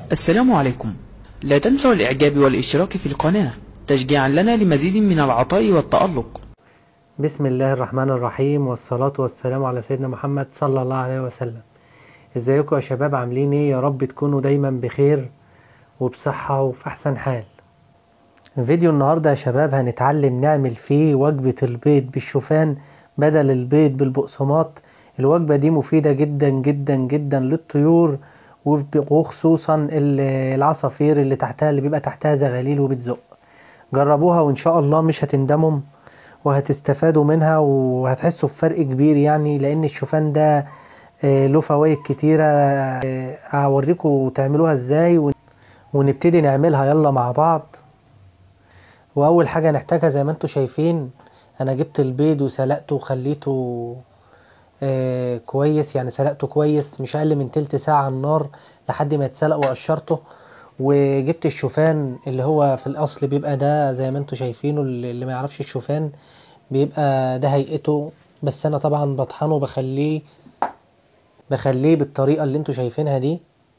السلام عليكم لا تنسوا الإعجاب والاشتراك في القناة تشجيعا لنا لمزيد من العطاء والتألق بسم الله الرحمن الرحيم والصلاة والسلام على سيدنا محمد صلى الله عليه وسلم ازيكم يا شباب عاملين ايه يا رب تكونوا دايما بخير وبصحة وفي احسن حال فيديو النهاردة يا شباب هنتعلم نعمل فيه وجبة البيض بالشوفان بدل البيض بالبقسماط الوجبة دي مفيدة جدا جدا جدا للطيور وب- وخصوصا ال- العصافير اللي تحتها اللي بيبقى تحتها زغاليل وبتزق جربوها وان شاء الله مش هتندموا وهتستفادوا منها وهتحسوا بفرق كبير يعني لان الشوفان ده آه، له فوائد كتيرة آه، هوريكم تعملوها ازاي ون- ونبتدي نعملها يلا مع بعض واول حاجة نحتاجها زي ما انتوا شايفين انا جبت البيض وسلقته وخليته آه كويس يعني سلقته كويس مش اقل من تلت ساعة على النار لحد ما يتسلق وقشرته وجبت الشوفان اللي هو في الاصل بيبقى ده زي ما انتوا شايفينه اللي اللي ما يعرفش الشوفان بيبقى ده هيئته بس انا طبعا بطحنه بخليه بخليه بالطريقة اللي انتوا شايفينها دي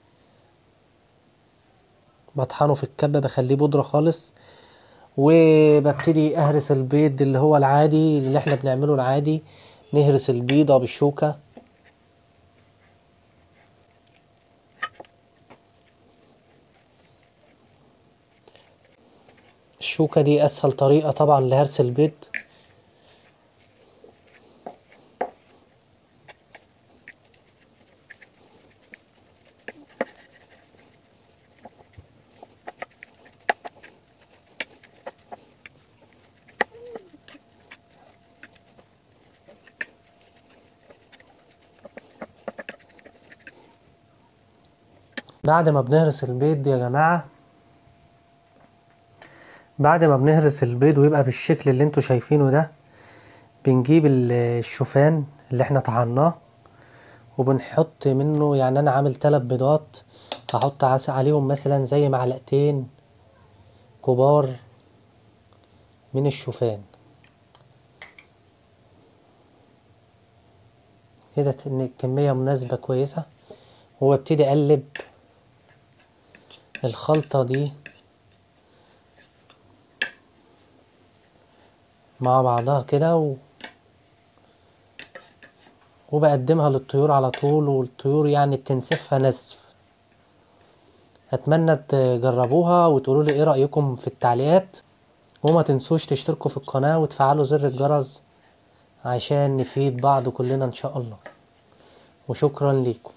بطحنه في الكبة بخليه بودرة خالص وببتدي اهرس البيض اللي هو العادي اللي احنا بنعمله العادي نهرس البيضة بالشوكة الشوكة دي اسهل طريقة طبعا لهرس البيض بعد ما بنهرس البيض يا جماعة بعد ما بنهرس البيض ويبقى بالشكل اللي انتوا شايفينه ده بنجيب ال- الشوفان اللي احنا طحناه وبنحط منه يعني انا عامل تلات بيضات هحط عس- عليهم مثلا زي معلقتين كبار من الشوفان كده ت- إن الكمية مناسبة كويسة وابتدي اقلب الخلطة دي مع بعضها كده و... وبقدمها للطيور على طول والطيور يعني بتنسفها نسف اتمنى تجربوها وتقولوا لي ايه رأيكم في التعليقات وما تنسوش تشتركوا في القناة وتفعلوا زر الجرس عشان نفيد بعض كلنا ان شاء الله وشكرا ليكم